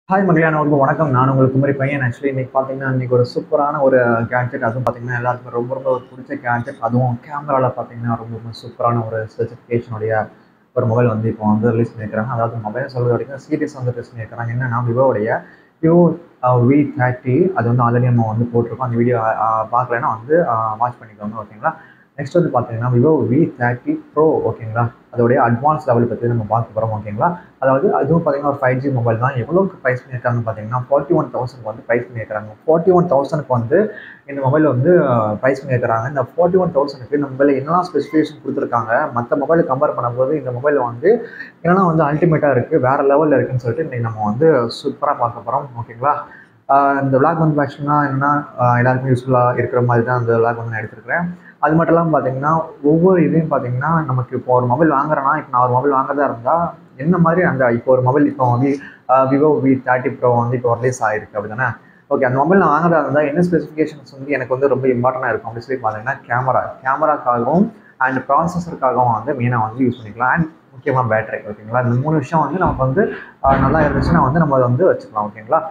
hi மகிழானவர்களுக்கு வணக்கம் நான் உங்களுக்கு குமரி பையன் ஆக்சுவலி இன்னைக்கு பார்த்தீங்கன்னா இன்னைக்கு ஒரு சூப்பரான ஒரு கேட்ஜெட் அதுவும் பார்த்தீங்கன்னா எல்லாருக்கும் ரொம்ப ரொம்ப ஒரு பிடிச்ச கேட்ஜெட் அதுவும் கேமராவில் பார்த்தீங்கன்னா ரொம்ப ரொம்ப சூப்பரான ஒரு ஸ்பெசிஃபிகேஷனுடைய ஒரு மொபைல் வந்து இப்போ வந்து ரிலீஸ் பண்ணியிருக்காங்க அதாவது மொபைல் சொல்கிறது வரைக்கும் சீரியஸ் வந்து ரிலீஸ் பண்ணியிருக்காங்க என்னன்னா விவோடைய விவோ வி தேர்ட்டி அது வந்து ஆல்ரெடி நம்ம வந்து போட்டிருக்கோம் அந்த வீடியோ பார்க்கலன்னா வந்து வாட்ச் பண்ணிக்கோங்க ஓகேங்களா நெக்ஸ்ட் வந்து பார்த்தீங்கன்னா விவோ வி தேர்ட்டி ப்ரோ ஓகேங்களா அதோடைய அட்வான்ஸ் லெவல் பற்றி நம்ம பார்க்க போகிறோம் ஓகேங்களா அதாவது அதுவும் பார்த்தீங்கன்னா ஒரு ஃபைவ் ஜி மொபைல் தான் எவ்வளோக்கு ப்ரைஸ் பண்ணியிருக்காங்கன்னு பார்த்தீங்கன்னா ஃபார்ட்டி ஒன் தௌசண்ட்க்கு வந்து ப்ரைஸ் பண்ணியிருக்காங்க ஃபார்ட்டி ஒன் தௌசண்ட்க்கு வந்து இந்த மொபைல் வந்து ப்ரைஸ் பண்ணியிருக்காங்க இந்த ஃபார்ட்டி ஒன் தௌசண்ட்க்கு இந்த மொபைல் என்னெல்லாம் ஸ்பெசிஃபிகேஷன் கொடுத்துருக்காங்க மற்ற மொபைலை கம்பேர் பண்ணும்போது இந்த மொபைல் வந்து என்னென்னா வந்து அல்டிமேட்டாக இருக்குது வேறு லெவலில் இருக்குன்னு சொல்லிட்டு இன்றைக்கி நம்ம வந்து சூப்பராக பார்க்க போகிறோம் ஓகேங்களா இந்த விளாக் வந்து பார்த்தீங்கன்னா என்னென்னா எல்லாருக்கும் யூஸ்ஃபுல்லாக இருக்கிற மாதிரி தான் அந்த விளாக் வந்து நான் எடுத்துருக்கிறேன் அது மட்டும் இல்லாமல் பார்த்தீங்கன்னா ஒவ்வொரு இதையும் பார்த்தீங்கன்னா நமக்கு இப்போ ஒரு மொபைல் வாங்குறேன்னா இப்போ நான் ஒரு மொபைல் வாங்குறதா இருந்தால் என்ன மாதிரி அந்த இப்போ ஒரு மொபைல் இப்போ வந்து விவோ வி தேர்ட்டி ப்ரோ வந்து இப்போ ரிலீஸ் ஆகிருக்கு அப்படி தானே ஓகே அந்த மொபைல் நான் வாங்குறதா இருந்தால் என்ன ஸ்பெசிஃபிகேஷன்ஸ் வந்து எனக்கு வந்து ரொம்ப இம்பார்ட்டண்டாக இருக்கும் அப்படின்னு சொல்லி பார்த்தீங்கன்னா கேமரா கேமராக்காகவும் அண்ட் ப்ராசஸருக்காகவும் வந்து மெயினாக வந்து யூஸ் பண்ணிக்கலாம் அண்ட் முக்கியமாக பேட்டரி ஓகேங்களா இந்த மூணு விஷயம் வந்து நமக்கு வந்து நல்லா இருந்துச்சுன்னா வந்து நம்ம அதை வந்து வச்சுக்கலாம் ஓகேங்களா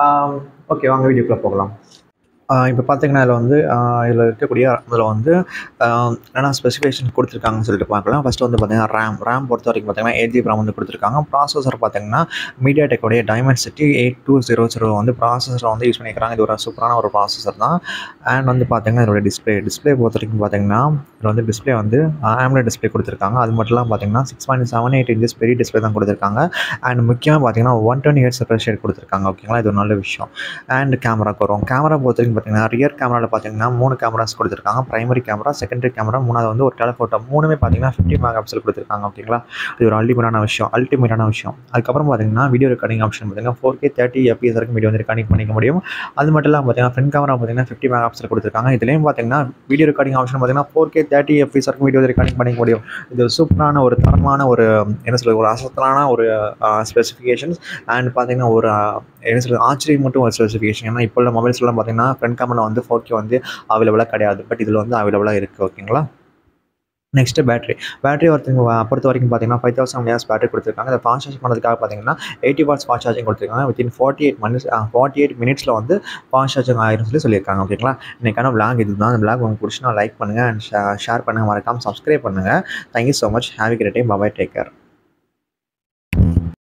ஓகே வாங்க வீடியோக்குள்ளே போகலாம் இப்போ பார்த்தீங்கன்னா இதில் வந்து இதில் இருக்கக்கூடிய அதில் வந்து என்னென்ன ஸ்பெசிஃபிகேஷன் கொடுத்துருக்காங்கன்னு சொல்லிட்டு பார்க்கலாம் ஃபஸ்ட்டு வந்து பார்த்தீங்கன்னா ரேம் ரேம் பொறுத்த வரைக்கும் பார்த்தீங்கன்னா எயிட் ஜிபி ரேம் வந்து கொடுத்துருக்காங்க ப்ராசஸர் பார்த்தீங்கன்னா மீடியா டெக்கோடைய Dimensity eight two zero zero வந்து ப்ராசஸர் வந்து யூஸ் பண்ணிக்கிறாங்க இது ஒரு சூப்பரான ஒரு ப்ராசஸர் தான் அண்ட் வந்து பார்த்தீங்கன்னா இதோட டிஸ்பிளே டிஸ்பிளே பொறுத்த வரைக்கும் பார்த்தீங்கன்னா இதில் வந்து டிஸ்பிளே வந்து ஆம்லெட் டிஸ்பிளே கொடுத்துருக்காங்க அது மட்டும் இல்லாமல் பார்த்தீங்கன்னா six point seven eight inches பெரிய டிஸ்பிளே தான் கொடுத்துருக்காங்க அண்ட் முக்கியமாக பார்த்தீங்கன்னா one twenty eight separate shade கொடுத்துருக்காங்க ஓகேங்களா இது ஒரு நல்ல விஷயம் அண்ட் கேமராக்கு வரும் கேமரா பொறுத்த வரைக்கும் பார்த்தீங்கன்னா ரியர் கேமராவில் பார்த்தீங்கன்னா மூணு கேமராஸ் கொடுத்துருக்காங்க பிரைமரி கேமரா செகண்டரி கேமரா மூணாவது வந்து ஒரு டெலஃபோட்டோ மூணுமே பார்த்தீங்கன்னா ஃபிஃப்டி மெகா பிக்சல் கொடுத்துருக்காங்க ஓகேங்களா இது ஒரு அல்டிமேட்டான விஷயம் அல்டிமேட்டான விஷயம் அதுக்கப்புறம் பார்த்தீங்கன்னா வீடியோ ரெக்கார்டிங் ஆப்ஷன் பார்த்தீங்கன்னா ஃபோர் கே தேர்ட்டி எஃபிஎஸ் வரைக்கும் வீடியோ வந்து ரெக்கார்டிங் பண்ணிக்க முடியும் அது மட்டும் இல்லாமல் பார்த்தீங்கன்னா ஃப்ரண்ட் கேமரா பார்த்தீங்கன்னா ஃபிஃப்டி மெகா பிக்சல் கொடுத்துருக்காங்க இதுலேயும் பார்த்தீங்கன்னா வீடியோ ரெக்கார்டிங் ஆப்ஷன் பார்த்தீங்கன்னா ஃபோர் கே தேர்ட்டி எஃபிஎஸ் வரைக்கும் வீடியோ ரெக்கார்டிங் பண்ணிக்க முடியும் இது சூப்பரான ஒரு தரமான ஒரு என்ன சொல்கிறது ஒரு அசத்தலான ஒரு ஸ்பெசிஃபிகேஷன்ஸ் அண்ட் பார்த்தீங்கன்னா ஒரு என்ன சொல்கிறது ஆச்சரியம் மட்டும் ஒரு ஸ்பெசிஃபிகேஷன் ஏன்னா இப்போ உள்ள மொபைல்ஸ்லாம் பார்த்தீங்கன்னா ஃப்ரண்ட் கேமரா வந்து ஃபோர் கே வந்து அவைலபிளாக கிடையாது பட் இதில் வந்து அவைலபிளாக இருக்குது ஓகேங்களா நெக்ஸ்ட்டு பேட்டரி பேட்டரி ஒருத்தங்க பொறுத்த வரைக்கும் பார்த்தீங்கன்னா ஃபைவ் தௌசண்ட் மினிட்ஸ் பேட்டரி கொடுத்துருக்காங்க அதை ஃபாஸ்ட் சார்ஜ் பண்ணுறதுக்காக பார்த்தீங்கன்னா எயிட்டி வாட்ஸ் ஃபாஸ்ட் சார்ஜிங் கொடுத்துருக்காங்க within forty eight minutes forty eight மினிட்ஸில் வந்து ஃபாஸ்ட் சார்ஜிங் ஆயிரும் சொல்லி சொல்லியிருக்காங்க ஓகேங்களா இன்றைக்கான விளாக் இது தான் அந்த விளாக் உங்களுக்கு பிடிச்சினா லைக் பண்ணுங்கள் அண்ட் ஷேர் பண்ணுங்கள் மறக்காமல் சப்ஸ்கிரைப் பண்ணுங்கள் thank you so much have a great time bye bye take care